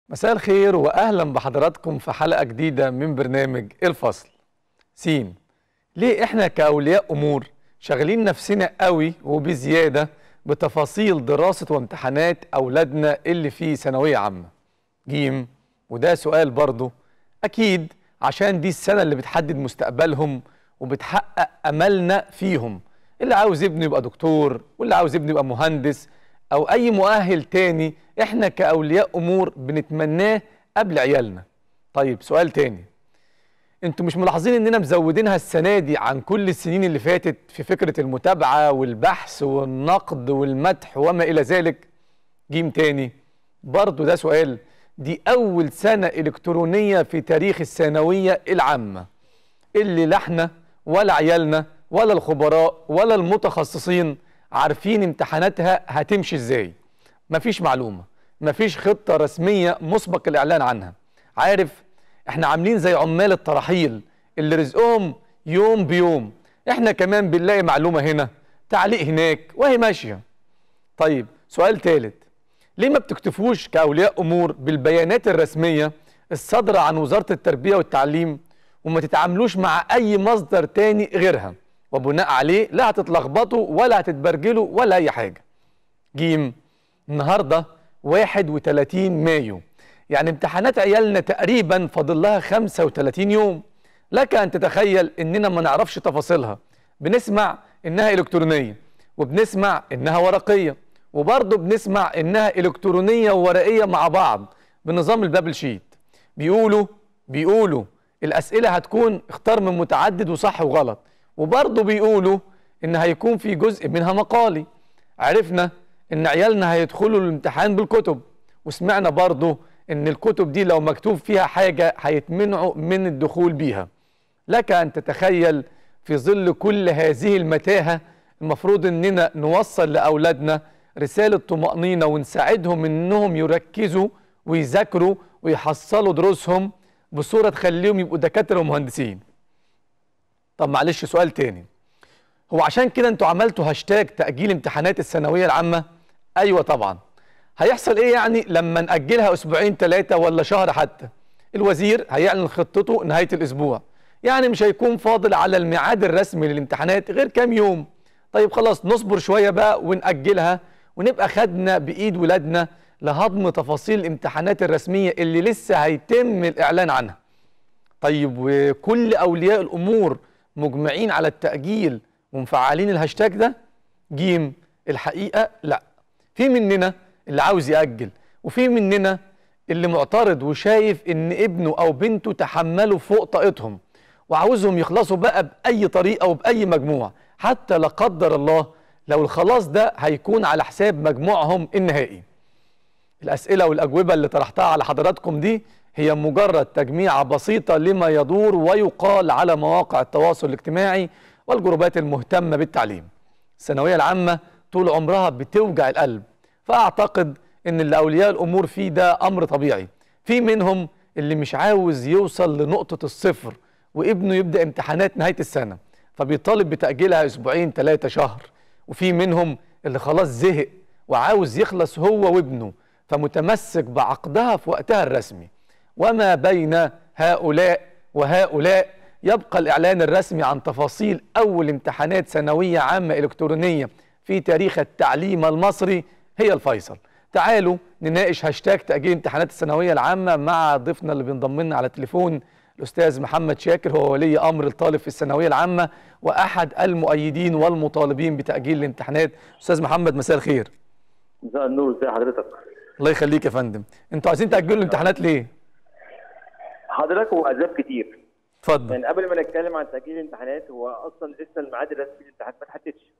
مساء الخير واهلا بحضراتكم في حلقه جديده من برنامج الفصل سين ليه احنا كاولياء امور شاغلين نفسنا قوي وبزياده بتفاصيل دراسه وامتحانات اولادنا اللي في ثانويه عامه جيم وده سؤال برضه اكيد عشان دي السنه اللي بتحدد مستقبلهم وبتحقق املنا فيهم اللي عاوز ابنه يبقى دكتور واللي عاوز ابنه يبقى مهندس او اي مؤهل تاني احنا كاولياء امور بنتمناه قبل عيالنا طيب سؤال تاني انتوا مش ملاحظين اننا مزودينها السنه دي عن كل السنين اللي فاتت في فكره المتابعه والبحث والنقد والمدح وما الى ذلك جيم تاني برضه ده سؤال دي اول سنه الكترونيه في تاريخ الثانويه العامه اللي لا احنا ولا عيالنا ولا الخبراء ولا المتخصصين عارفين امتحاناتها هتمشي ازاي مفيش معلومه مفيش خطه رسميه مسبق الاعلان عنها عارف احنا عاملين زي عمال الترحيل اللي رزقهم يوم بيوم احنا كمان بنلاقي معلومه هنا تعليق هناك وهي ماشيه طيب سؤال ثالث ليه ما بتكتفوش كاولياء امور بالبيانات الرسميه الصادره عن وزاره التربيه والتعليم وما تتعاملوش مع اي مصدر تاني غيرها وبناء عليه لا هتتلخبطوا ولا هتتبرجلوا ولا اي حاجه جيم النهارده 31 مايو يعني امتحانات عيالنا تقريبا فاضل لها 35 يوم لك ان تتخيل اننا ما نعرفش تفاصيلها بنسمع انها الكترونيه وبنسمع انها ورقيه وبرضه بنسمع انها الكترونيه وورقيه مع بعض بنظام البابل شيت بيقولوا بيقولوا الاسئله هتكون اختار من متعدد وصح وغلط وبرضه بيقولوا ان هيكون في جزء منها مقالي عرفنا ان عيالنا هيدخلوا الامتحان بالكتب وسمعنا برضه ان الكتب دي لو مكتوب فيها حاجه هيتمنعوا من الدخول بيها لك ان تتخيل في ظل كل هذه المتاهه المفروض اننا نوصل لاولادنا رساله طمانينه ونساعدهم انهم يركزوا ويذاكروا ويحصلوا دروسهم بصوره تخليهم يبقوا دكاتره ومهندسين طب معلش سؤال تاني هو عشان كده انتوا عملتوا هاشتاج تأجيل امتحانات الثانوية العامة؟ أيوة طبعا هيحصل ايه يعني لما نأجلها أسبوعين ثلاثة ولا شهر حتى؟ الوزير هيعلن خطته نهاية الأسبوع يعني مش هيكون فاضل على الميعاد الرسمي للامتحانات غير كام يوم طيب خلاص نصبر شوية بقى ونأجلها ونبقى خدنا بإيد ولادنا لهضم تفاصيل الامتحانات الرسمية اللي لسه هيتم الإعلان عنها طيب وكل أولياء الأمور مجمعين على التأجيل ومفعلين الهاشتاج ده جيم الحقيقة لا في مننا اللي عاوز يأجل وفي مننا اللي معترض وشايف ان ابنه او بنته تحملوا فوق طاقتهم وعاوزهم يخلصوا بقى بأي طريقة وبأي مجموع حتى لا قدر الله لو الخلاص ده هيكون على حساب مجموعهم النهائي الأسئلة والأجوبة اللي طرحتها على حضراتكم دي هي مجرد تجميعة بسيطة لما يدور ويقال على مواقع التواصل الاجتماعي والجروبات المهتمة بالتعليم الثانوية العامة طول عمرها بتوجع القلب فأعتقد أن اللي أولياء الأمور فيه ده أمر طبيعي في منهم اللي مش عاوز يوصل لنقطة الصفر وابنه يبدأ امتحانات نهاية السنة فبيطالب بتأجيلها أسبوعين ثلاثة شهر وفي منهم اللي خلاص زهق وعاوز يخلص هو وابنه فمتمسك بعقدها في وقتها الرسمي وما بين هؤلاء وهؤلاء يبقى الإعلان الرسمي عن تفاصيل أول امتحانات ثانوية عامة إلكترونية في تاريخ التعليم المصري هي الفيصل تعالوا نناقش هاشتاج تأجيل امتحانات الثانوية العامة مع ضيفنا اللي بينضم لنا على التليفون الأستاذ محمد شاكر هو ولي أمر الطالب في الثانوية العامة وأحد المؤيدين والمطالبين بتأجيل الامتحانات أستاذ محمد مساء الخير مساء النور ازي حضرتك الله يخليك يا فندم انتوا عايزين تأجلوا الامتحانات ليه؟ حضرتك هو اسباب كتير اتفضل يعني قبل ما نتكلم عن تاجيل الامتحانات هو اصلا لسه الميعاد الرسمي للامتحانات ما اتحددش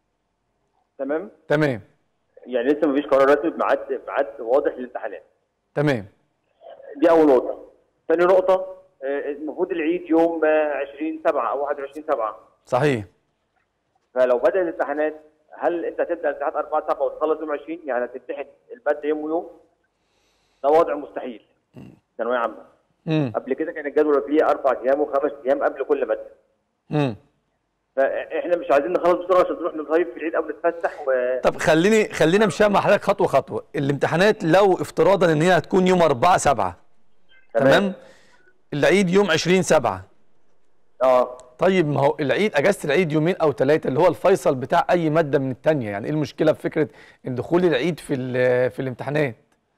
تمام تمام يعني لسه ما فيش قرار رسمي بميعاد ميعاد واضح للامتحانات تمام دي اول نقطه ثاني نقطه آه، المفروض العيد يوم آه، 20 7 او 21 7 صحيح فلو بدا الامتحانات هل انت هتبدا امتحانات 4 7 وتخلص يوم 20 يعني هتمتحن الماده يوم ويوم ده وضع مستحيل ثانويه عامه امم قبل كده كان الجدول فيه اربع ايام وخمس ايام قبل كل ماده امم ف فاحنا مش عايزين نخلص بسرعه عشان نروح نصيف في العيد او نتفسح و... طب خليني خلينا نمشيها مع حضرتك خطوه خطوه الامتحانات لو افتراضا ان هي هتكون يوم 4 7 تمام العيد يوم 20 7 اه طيب ما هو العيد اجازه العيد يومين او ثلاثه اللي هو الفيصل بتاع اي ماده من الثانيه يعني ايه المشكله في فكره ان دخول العيد في ال- في الامتحانات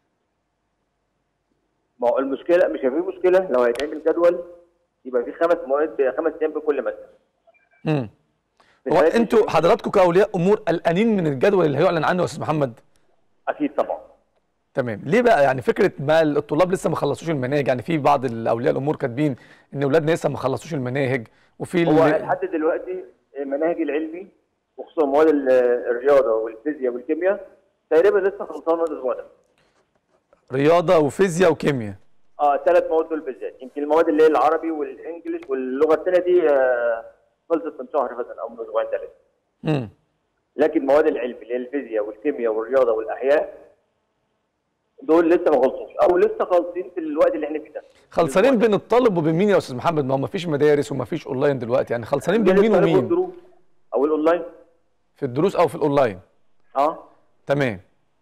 ما هو المشكله مش هيبقى في مشكله لو هيتعمل جدول يبقى في خمس مواد بخمس ايام بكل ماده امم في هو الحالات دي انتوا حضراتكم كاولياء امور قلقانين من الجدول اللي هيعلن عنه يا استاذ محمد اكيد طبعا تمام ليه بقى يعني فكره ما الطلاب لسه ما خلصوش المناهج يعني في بعض الاولياء الامور كاتبين ان اولادنا لسه ما خلصوش المناهج وفي هو ال- لحد دلوقتي المناهج العلمي وخصوصا مواد ال- الرياضه والفيزياء والكيمياء تقريبا لسه خلصانه الاسبوع ده رياضه وفيزياء وكيمياء اه ثلاث مواد دول بالذات يمكن المواد اللي هي العربي والانجليش واللغه الثانيه دي آه، خلصت من شهر مثلا او من اسبوعين ثلاثه امم لكن مواد العلم اللي هي الفيزياء والكيمياء والرياضه والاحياء دول لسه ما خلصوش او لسه خالصين في الوقت اللي احنا فيه ده خلصانين بين الطالب وبين مين يا استاذ محمد ما هو ما فيش مدارس وما فيش اونلاين دلوقتي يعني خلصانين بين مين الطالب ومين والدروس او الاونلاين في الدروس او في الاونلاين اه تمام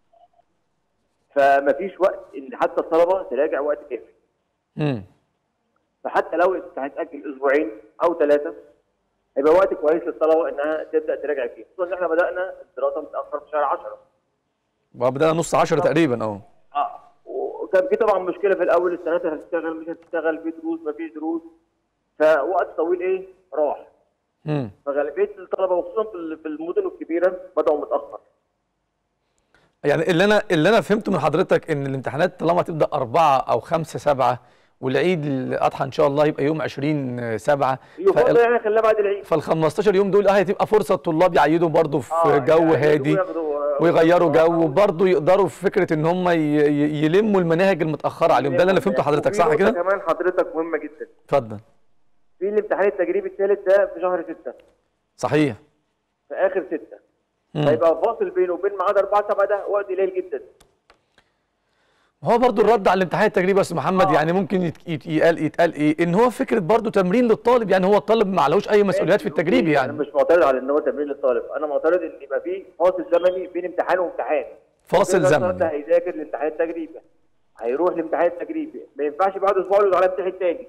فما فيش وقت ان حتى الطلبه تراجع وقت كافي امم فحتى لو هتاجل اسبوعين او ثلاثه هيبقى وقت كويس للطلبه انها تبدا تراجع فيه خصوصا ان احنا بدانا الدراسه متاخر في شهر 10 بدأنا نص عشرة تقريبا اه اه وكان في طبعا مشكله في الاول السنوات هتشتغل مش هتشتغل في دروس ما فيش دروس فوقت طويل ايه راح امم فغالبيه الطلبه وخصوصا في ال- في المدن الكبيره بداوا متاخر يعني اللي انا اللي انا فهمته من حضرتك ان الامتحانات طالما تبدا أربعة او خمسة سبعة والعيد الاضحى ان شاء الله يبقى يوم 20 سبعة يفضل يعني خليها بعد العيد فال 15 يوم دول اه هتبقى فرصه الطلاب يعيدوا برضه في آه، جو يعني هادي وياخدوا- ويغيروا جو آه، وبرضه يقدروا في فكره ان هم ي- ي- يلموا المناهج المتاخره عليهم ده اللي انا فهمته حضرتك وفي صح نقطة كده؟ كمان حضرتك مهمه جدا اتفضل في الامتحان التجريبي الثالث ده في شهر 6 صحيح في اخر 6 مم. هيبقى فاصل بينه وبين ميعاد 4 7 ده وقت قليل جدا هو برضه الرد على الامتحان التجريبي يا استاذ محمد آه. يعني ممكن يت- يت- يتقال يتقال ايه؟ ان هو فكره برضه تمرين للطالب يعني هو الطالب ما عليهوش اي مسؤوليات في التجريبي انا يعني مش معترض على ان هو تمرين للطالب انا معترض ان يبقى في فاصل زمني بين امتحان وامتحان فاصل كده الطالب ده زمني هيذاكر الامتحان التجريبي هيروح الامتحان التجريبي ما ينفعش بعد اسبوع يقول على امتحان تاني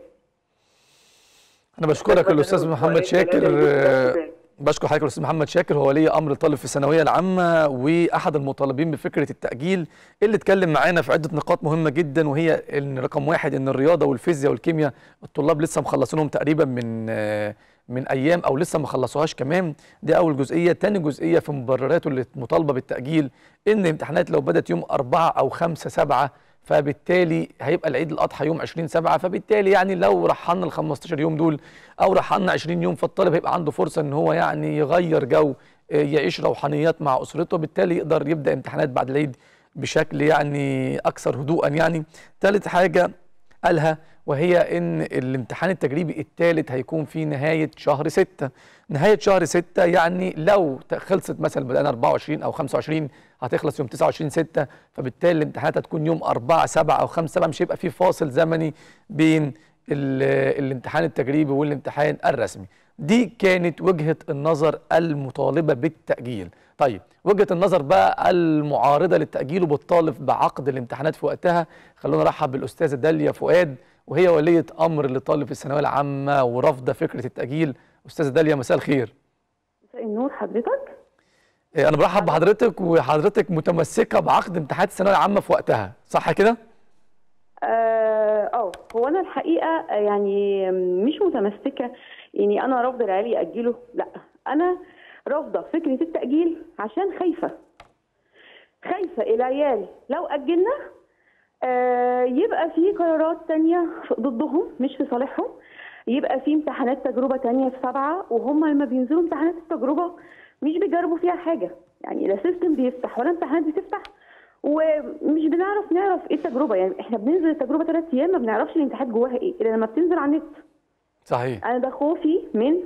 انا بشكرك الاستاذ مثلاً محمد أسبوعين شاكر ثلاثة يجيب آه، درس تاني. بشكر حضرتك الاستاذ محمد شاكر هو ولي امر طالب في الثانويه العامه واحد المطالبين بفكره التاجيل اللي اتكلم معانا في عده نقاط مهمه جدا وهي ان رقم واحد ان الرياضه والفيزياء والكيمياء الطلاب لسه مخلصينهم تقريبا من آه، من ايام او لسه ما خلصوهاش كمان دي اول جزئيه تاني جزئيه في مبرراته اللي مطالبه بالتاجيل ان الامتحانات لو بدات يوم 4 او 5 7 فبالتالي هيبقى العيد الاضحى يوم 20 7 فبالتالي يعني لو رحلنا ال 15 يوم دول او رحلنا 20 يوم فالطالب هيبقى عنده فرصه ان هو يعني يغير جو آه، يعيش روحانيات مع اسرته بالتالي يقدر يبدا امتحانات بعد العيد بشكل يعني اكثر هدوءا يعني ثالث حاجه قالها وهي ان الامتحان التجريبي الثالث هيكون في نهايه شهر 6 نهايه شهر 6 يعني لو ت- خلصت مثلا بدانا 24 او 25 هتخلص يوم 29 6 فبالتالي الامتحانات هتكون يوم 4 7 او 5 7 مش هيبقى في فاصل زمني بين ال- الامتحان التجريبي والامتحان الرسمي دي كانت وجهة النظر المطالبة بالتأجيل طيب وجهة النظر بقى المعارضة للتأجيل وبالطالب بعقد الامتحانات في وقتها خلونا نرحب بالأستاذة داليا فؤاد وهي ولية أمر لطالب في الثانوية العامة ورافضة فكرة التأجيل أستاذة داليا مساء الخير مساء النور حضرتك إيه، أنا برحب بحضرتك وحضرتك متمسكة بعقد امتحانات الثانوية العامة في وقتها صح كده؟ اه آه، هو انا الحقيقه آه، يعني مش متمسكه يعني انا رافضه العيال ياجلوا لا انا رافضه فكره التاجيل عشان خايفه خايفه العيال لو اجلنا آه يبقى في قرارات تانية ضدهم مش في صالحهم يبقى في امتحانات تجربة تانية في سبعة وهم لما بينزلوا امتحانات التجربة مش بيجربوا فيها حاجة يعني لا سيستم بيفتح ولا امتحانات بتفتح ومش بنعرف نعرف ايه التجربة يعني احنا بننزل التجربة ثلاث ايام ما بنعرفش الامتحانات جواها ايه الا لما بتنزل على النت صحيح انا ده خوفي من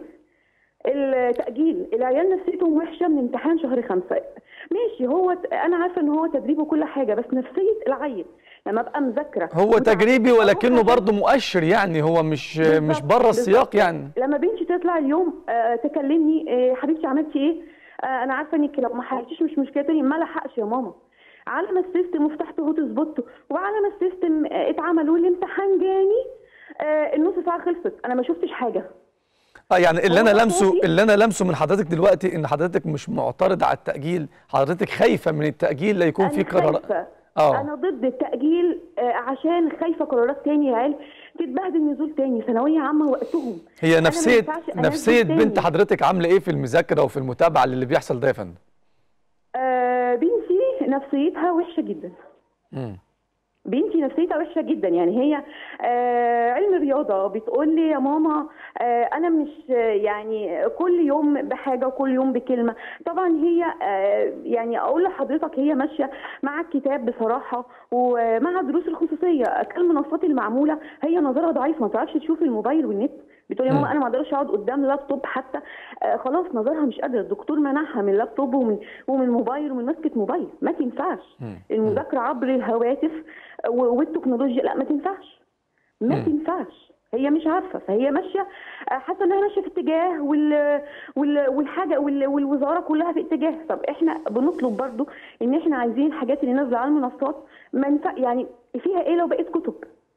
التأجيل العيال نفسيتهم وحشة من امتحان شهر خمسة ماشي هو ت- انا عارفة ان هو تدريب وكل حاجة بس نفسية العيل لما ابقى مذاكره هو وتع- تجريبي أروح ولكنه أشوف- برضه مؤشر يعني هو مش مش بالظبط، بره السياق بالظبط. يعني لما بنتي تطلع اليوم آه، تكلمني آه، حبيبتي عملتي ايه آه، انا عارفه انك لو ما حلتيش مش مشكله تاني ما لحقش يا ماما على ما السيستم وفتحته هوت سبوت وعلى ما السيستم آه، اتعمل والامتحان جاني آه، النص ساعه خلصت انا ما شفتش حاجه اه يعني اللي هو انا لمسه أساسي. اللي انا لمسه من حضرتك دلوقتي ان حضرتك مش معترض على التاجيل حضرتك خايفه من التاجيل لا يكون في انا قرار خايفه اه انا ضد التاجيل آه، عشان خايفه قرارات تاني يا عيال تتبهدل نزول تاني ثانويه عامه وقتهم هي أنا ما نفسيه ينفعش أنزل نفسيه تاني. بنت حضرتك عامله ايه في المذاكره وفي المتابعه للي بيحصل ده يا فندم آه، بنتي نفسيتها وحشه جدا مم. بنتي نفسيتها وحشه جدا يعني هي آه علم رياضه بتقول لي يا ماما آه انا مش آه، يعني كل يوم بحاجه وكل يوم بكلمه طبعا هي آه يعني اقول لحضرتك هي ماشيه مع الكتاب بصراحه ومع الدروس الخصوصيه كالمنصات المعموله هي نظرها ضعيف ما تعرفش تشوف الموبايل والنت بتقول يا ماما انا ما اقدرش اقعد قدام لابتوب حتى آه خلاص نظرها مش قادره الدكتور منعها من اللابتوب ومن ومن موبايل ومن مسكه موبايل ما تنفعش المذاكره عبر الهواتف و- والتكنولوجيا لا ما تنفعش ما تنفعش هي مش عارفه فهي ماشيه آه، حاسه انها ماشيه في اتجاه وال وال والحاجه وال والوزاره كلها في اتجاه طب احنا بنطلب برضو ان احنا عايزين الحاجات اللي نازله على المنصات ما ينفع يعني فيها ايه لو بقيت كتب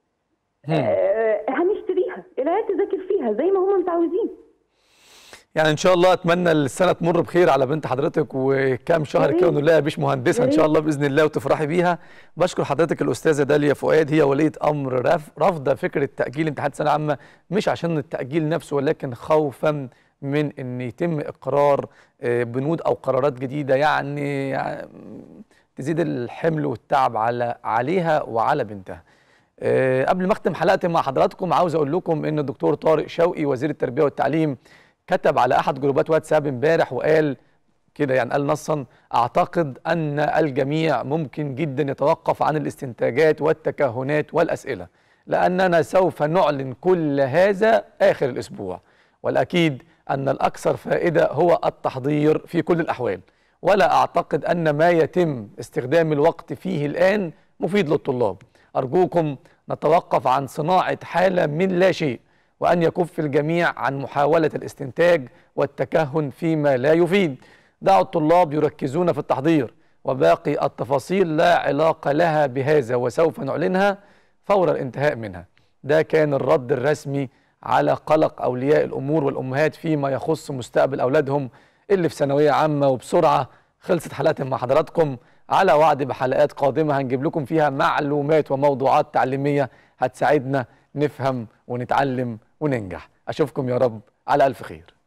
آه هنشتريها العيال تذاكر فيها زي ما هم متعودين يعني ان شاء الله اتمنى السنه تمر بخير على بنت حضرتك وكام شهر يا ريت. كده نلاقيها بيش مهندسه يا ان شاء ريت. الله باذن الله وتفرحي بيها بشكر حضرتك الاستاذه داليا فؤاد هي وليه امر رف- رافضه فكره تاجيل امتحانات الثانويه العامه مش عشان التاجيل نفسه ولكن خوفا من ان يتم اقرار آه، بنود او قرارات جديده يعني يعني تزيد الحمل والتعب على عليها وعلى بنتها آه، قبل ما اختم حلقتي مع حضراتكم عاوز اقول لكم ان الدكتور طارق شوقي وزير التربيه والتعليم كتب على احد جروبات واتساب امبارح وقال كده يعني قال نصا اعتقد ان الجميع ممكن جدا يتوقف عن الاستنتاجات والتكهنات والاسئله لاننا سوف نعلن كل هذا اخر الاسبوع والاكيد ان الاكثر فائده هو التحضير في كل الاحوال ولا اعتقد ان ما يتم استخدام الوقت فيه الان مفيد للطلاب ارجوكم نتوقف عن صناعه حاله من لا شيء وأن يكف الجميع عن محاولة الاستنتاج والتكهن فيما لا يفيد دعوا الطلاب يركزون في التحضير وباقي التفاصيل لا علاقة لها بهذا وسوف نعلنها فور الانتهاء منها ده كان الرد الرسمي على قلق أولياء الأمور والأمهات فيما يخص مستقبل أولادهم اللي في ثانوية عامة وبسرعة خلصت حلقتي مع حضراتكم على وعد بحلقات قادمة هنجيب لكم فيها معلومات وموضوعات تعليمية هتساعدنا نفهم ونتعلم وننجح أشوفكم يا رب على ألف خير